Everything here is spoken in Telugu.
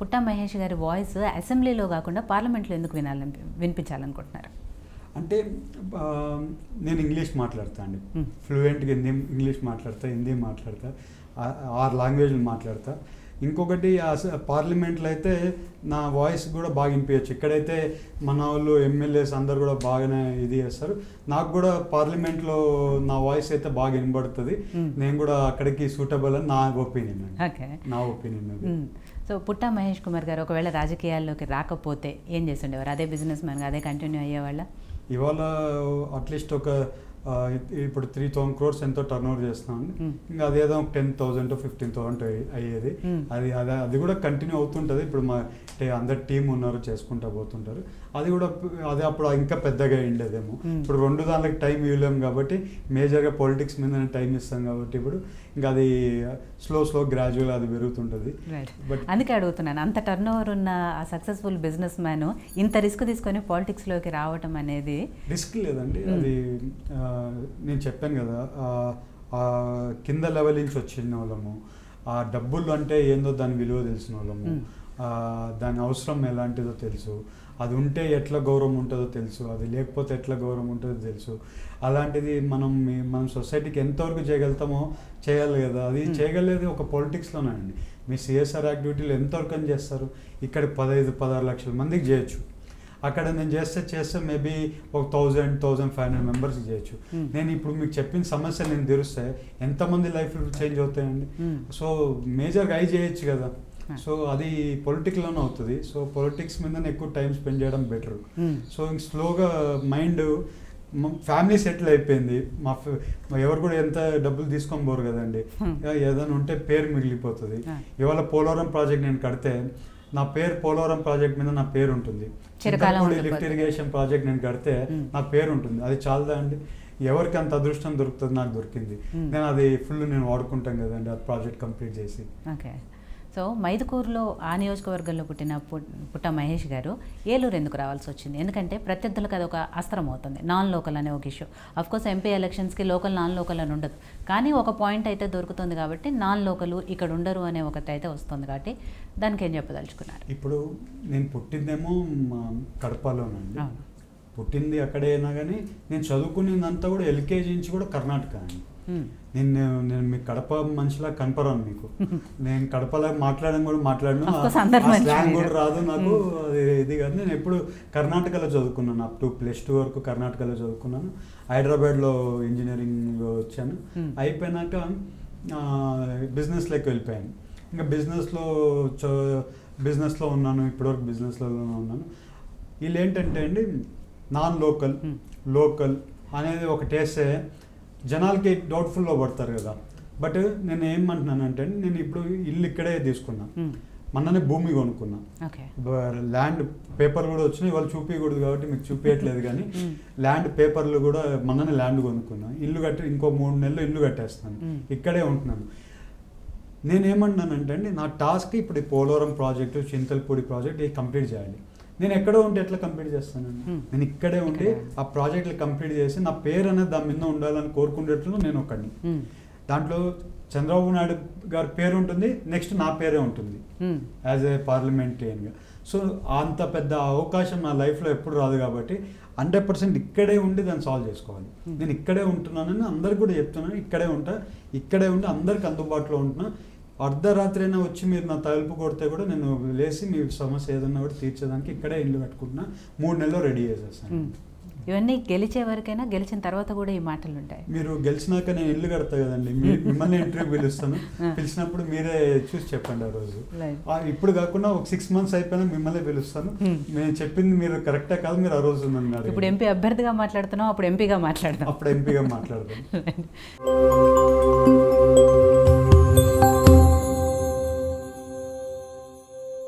పుట్టా మహేష్ గారి వాయిస్ అసెంబ్లీలో కాకుండా పార్లమెంట్లో ఎందుకు వినాలని వినిపించాలనుకుంటున్నారు అంటే ఆ, నేను ఇంగ్లీష్ మాట్లాడతా అండి Hmm. ఫ్లూయెంట్గా హిందీ ఇంగ్లీష్ మాట్లాడతా హిందీ మాట్లాడతా ఆ- ఆరు లాంగ్వేజ్లు మాట్లాడతా ఇంకొకటి పార్లమెంట్లో అయితే నా వాయిస్ కూడా బాగా వినిపించచ్చు ఇక్కడైతే మన వాళ్ళు ఎమ్మెల్యేస్ అందరు కూడా బాగానే ఇది చేస్తారు నాకు కూడా పార్లమెంట్లో నా వాయిస్ అయితే బాగా వినబడుతుంది Hmm. నేను కూడా అక్కడికి సూటబుల్ అని నా ఒపీనియన్ అండి ఓకే నా ఒపీనియన్ అది మ్మ్. సో పుట్టా మహేష్ కుమార్ గారు ఒకవేళ రాజకీయాల్లోకి రాకపోతే ఏం చేస్తుండేవారు అదే బిజినెస్ మ్యాన్గా అదే కంటిన్యూ అయ్యేవాళ్ళ ఇవాళ అట్లీస్ట్ ఒక ఆ, ఇప్పుడు త్రీ థౌసండ్ క్రోర్స్ ఎంతో టర్న్ ఓవర్ చేస్తున్నాం Hmm. ఇంకా అదేదో టెన్ థౌసండ్ ఫిఫ్టీన్ థౌసండ్ అయ్యేది Hmm. అది అది అది కూడా కంటిన్యూ అవుతుంటుంది ఇప్పుడు మా టే- అందరు టీం ఉన్నారు చేసుకుంటా పోతుంటారు అది కూడా ప- అది అప్పుడు ఇంకా పెద్దగా అయ్యిండేదేమో Hmm. ఇప్పుడు రెండు దానికి టైం ఇవ్వలేము కాబట్టి మేజర్గా పాలిటిక్స్ మీద టైం ఇస్తాం కాబట్టి ఇప్పుడు ఇంకా అది స్లో స్లో గ్రాడ్యువల్ అది పెరుగుతుంటుంది రైట్ బట్ అందుకే అడుగుతున్నాను అంత టర్న్ ఓవర్ ఉన్న ఆ సక్సెస్ఫుల్ బిజినెస్ మ్యాన్ ఇంత రిస్క్ తీసుకొని పాలిటిక్స్లోకి రావటం అనేది రిస్క్ లేదండి మ్మ్. అది ఆ, నేను చెప్పాను కదా ఆ, ఆ కింద లెవెల్ నుంచి వచ్చిన వాళ్ళము ఆ డబ్బులు అంటే ఏందో దాని విలువ తెలిసిన వాళ్ళము మ్మ్. ఆ, దాని అవసరం ఎలాంటిదో తెలుసు అది ఉంటే ఎట్లా గౌరవం ఉంటుందో తెలుసు అది లేకపోతే ఎట్లా గౌరవం ఉంటుందో తెలుసు అలాంటిది మనం మీ- మనం సొసైటీకి ఎంతవరకు చేయగలుగుతామో చేయాలి కదా అది మ్మ్. చేయగలిగేది ఒక పొలిటిక్స్లోనే అండి మీ సిఎస్ఆర్ యాక్టివిటీలు ఎంతవరకు అని చేస్తారు ఇక్కడ పదహైదు పదహారు లక్షల మందికి చేయొచ్చు అక్కడ నేను చేస్తే చేస్తే మేబీ ఒక థౌజండ్ థౌజండ్ ఫైవ్ హండ్రెడ్ మెంబర్స్కి చేయొచ్చు Hmm. నేను ఇప్పుడు మీకు చెప్పిన సమస్య నేను తెరిస్తే ఎంతమంది లైఫ్ చేంజ్ అవుతాయండి Hmm. సో మేజర్గా అయి చేయొచ్చు కదా Hmm. సో అది పొలిటిక్లోనే అవుతుంది సో పొలిటిక్స్ మీద ఎక్కువ టైం స్పెండ్ చేయడం బెటర్ Hmm. సో ఇంక స్లోగా మైండ్ ఫ్యామిలీ సెటిల్ అయిపోయింది మా ఫ- మా ఎవరు కూడా ఎంత డబ్బులు తీసుకొని పోరు కదండి Hmm. ఇక ఏదైనా ఉంటే పేరు మిగిలిపోతుంది Ah. ఇవాళ పోలవరం ప్రాజెక్ట్ నేను కడితే నా పేరు పోలవరం ప్రాజెక్ట్ మీద నా పేరు ఉంటుంది చిరకాలం చింతలపూడి లిఫ్ట్ ఉండిపోతుంది. ఇరిగేషన్ ప్రాజెక్ట్ నేను కడితే Hmm. నా పేరు ఉంటుంది అది చాలదా అండి ఎవరికి అంత అదృష్టం దొరుకుతుంది నాకు దొరికింది Hmm. నేను అది ఫుల్ నేను వాడుకుంటాం కదండి ఆ ప్రాజెక్ట్ కంప్లీట్ చేసి ఓకే సో మైదుకూరులో ఆ నియోజకవర్గంలో పుట్టిన పు- పుట్ట మహేష్ గారు ఏలూరు ఎందుకు రావాల్సి వచ్చింది ఎందుకంటే ప్రత్యర్థులకు అది ఒక అస్త్రం అవుతుంది నాన్ లోకల్ అనే ఒక ఇష్యూ కోర్స్ ఎంపీ ఎలక్షన్స్కి లోకల్ నాన్ లోకల్ అని ఉండదు కానీ ఒక పాయింట్ అయితే దొరుకుతుంది కాబట్టి నాన్ లోకల్ ఇక్కడ ఉండరు అనే ఒకటి అయితే వస్తుంది కాబట్టి దానికి ఏం చెప్పదలుచుకున్నారు ఇప్పుడు నేను పుట్టిందేమో మా కడపలోనండి అవును. పుట్టింది అక్కడే అయినా కానీ నేను చదువుకునేదంతా కూడా ఎల్కేజీ నుంచి కూడా కర్ణాటక అండి మ్మ్. నేను నేను మీ కడప మనిషిలా కనపరాను మీకు నేను కడపలో మాట్లాడడం కూడా మాట్లాడను Of course, అందరు మనుషులే స్లాంగ్ కూడా మీరు. రాదు నాకు Hmm. అది ఇది కాదు నేను ఎప్పుడు కర్ణాటకలో చదువుకున్నాను అప్ టు ప్లస్ టూ వరకు కర్ణాటకలో చదువుకున్నాను హైదరాబాద్లో ఇంజనీరింగ్ వచ్చాను Hmm. అయిపోయినాక బిజినెస్లోకి వెళ్ళిపోయాను ఇంకా బిజినెస్లో బిజినెస్లో ఉన్నాను ఇప్పటివరకు బిజినెస్లో ఉన్నాను వీళ్ళు ఏంటంటే అండి నాన్ లోకల్ Hmm. లోకల్ అనేది ఒకటి వేస్తే జనాలకి డౌట్ఫుల్లో పడతారు కదా బట్ నేను ఏమంటున్నానంటే నేను ఇప్పుడు ఇల్లు ఇక్కడే తీసుకున్నా మ్మ్. మొన్ననే భూమి కొనుక్కున్నా ఓకే ల్యాండ్ పేపర్ కూడా వచ్చినాయి వాళ్ళు చూపించకూడదు కాబట్టి మీకు చూపించట్లేదు కానీ మ్మ్. ల్యాండ్ పేపర్లు కూడా మొన్ననే ల్యాండ్ కొనుక్కున్నా ఇల్లు కట్టి ఇంకో మూడు నెలలు ఇల్లు కట్టేస్తాను మ్మ్. ఇక్కడే ఉంటున్నాను నేనేమన్నానంటే అండి నా టాస్క్ ఇప్పుడు ఈ పోలవరం ప్రాజెక్టు చింతలపూడి ప్రాజెక్ట్ ఇది కంప్లీట్ చేయాలి నేను ఎక్కడో ఉంటే ఎట్లా కంప్లీట్ చేస్తానండి Hmm. నేను ఇక్కడే ఉండి ఇక్కడే. ఆ ప్రాజెక్టులు కంప్లీట్ చేసి నా పేరు అనేది దాని మీద ఉండాలని కోరుకునేట్లు నేను ఒకడిని మ్మ్. దాంట్లో చంద్రబాబు నాయుడు గారి పేరు ఉంటుంది నెక్స్ట్ నా పేరే ఉంటుంది మ్మ్. యాజ్ ఏ పార్లమెంటేరియన్గా సో అంత పెద్ద అవకాశం నా లైఫ్లో ఎప్పుడు రాదు కాబట్టి హండ్రెడ్ పర్సెంట్ ఇక్కడే ఉండి దాన్ని సాల్వ్ చేసుకోవాలి Hmm. నేను ఇక్కడే ఉంటున్నానని అందరికి కూడా చెప్తున్నాను ఇక్కడే ఉంటా ఇక్కడే ఉండి అందరికి అందుబాటులో ఉంటున్నా అర్ధరాత్రి అయినా వచ్చి మీరు నా తలుపు కొడితే కూడా నేను లేచి మీ సమస్య ఏదన్నా కూడా తీర్చేదానికి ఇక్కడే ఇల్లు కట్టుకుంటున్నా మూడు నెలలు రెడీ చేసేస్తాను మ్మ్. ఇవన్నీ గెలిచే వరకైనా గెలిచిన తర్వాత కూడా ఈ మాటలు ఉంటాయి మీరు గెలిచినాక నేను ఇల్లు కడతా కదండి మీ- మిమ్మల్ని ఇంటర్వ్యూ పిలుస్తాను ఆ. పిలిచినప్పుడు మీరే చూసి చెప్పండి ఆ రోజు Right. ఆ, ఇప్పుడు కాకుండా ఒక సిక్స్ మంత్స్ అయిపోయినా మిమ్మల్ని పిలుస్తాను Hmm. నేను చెప్పింది మీరు కరెక్టే కాదు మీరు ఆ రోజు నన్ను అడగండి. ఇప్పుడు ఎంపీ అభ్యర్థిగా మాట్లాడుతున్నాం అప్పుడు ఎంపీగా మాట్లాడదాం అప్పుడు ఎంపీగా మాట్లాడదాం Right.